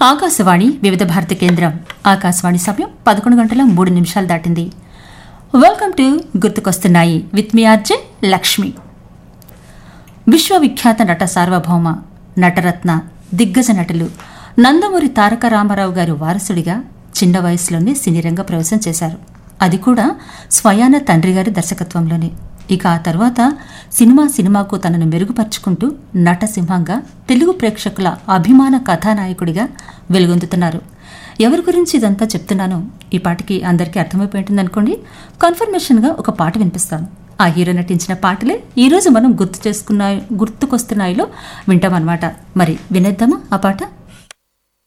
ఆకాశవాణి వివిధ భారతి కేంద్రం ఆకాశవాణి సమయం పదకొండు గంటల మూడు నిమిషాలు దాటింది వెల్కమ్ టు గుర్తుకొస్తున్నాయి విత్ మీ ఆర్జే లక్ష్మి విశ్వవిఖ్యాత నట సార్వభౌమ నటరత్న దిగ్గజ నటులు నందమూరి తారక రామారావు గారు వారసుడిగా చిన్న వయసులోనే సినీ రంగ ప్రవేశం చేశారు అది కూడా స్వయాన తండ్రి గారి దర్శకత్వంలోనే ఇక ఆ తర్వాత సినిమా సినిమాకు తనను మెరుగుపరుచుకుంటూ నటసింహంగా తెలుగు ప్రేక్షకుల అభిమాన కథానాయకుడిగా వెలుగొందుతున్నారు ఎవరి గురించి ఇదంతా చెప్తున్నానో ఈ పాటకి అందరికీ అర్థమైపోయింటుంది అనుకోండి కన్ఫర్మేషన్గా ఒక పాట వినిపిస్తాను ఆ హీరో నటించిన పాటలే ఈ రోజు మనం గుర్తు చేసుకున్న గుర్తుకొస్తున్నాయిలో వింటామన్నమాట మరి వినేద్దామా ఆ పాట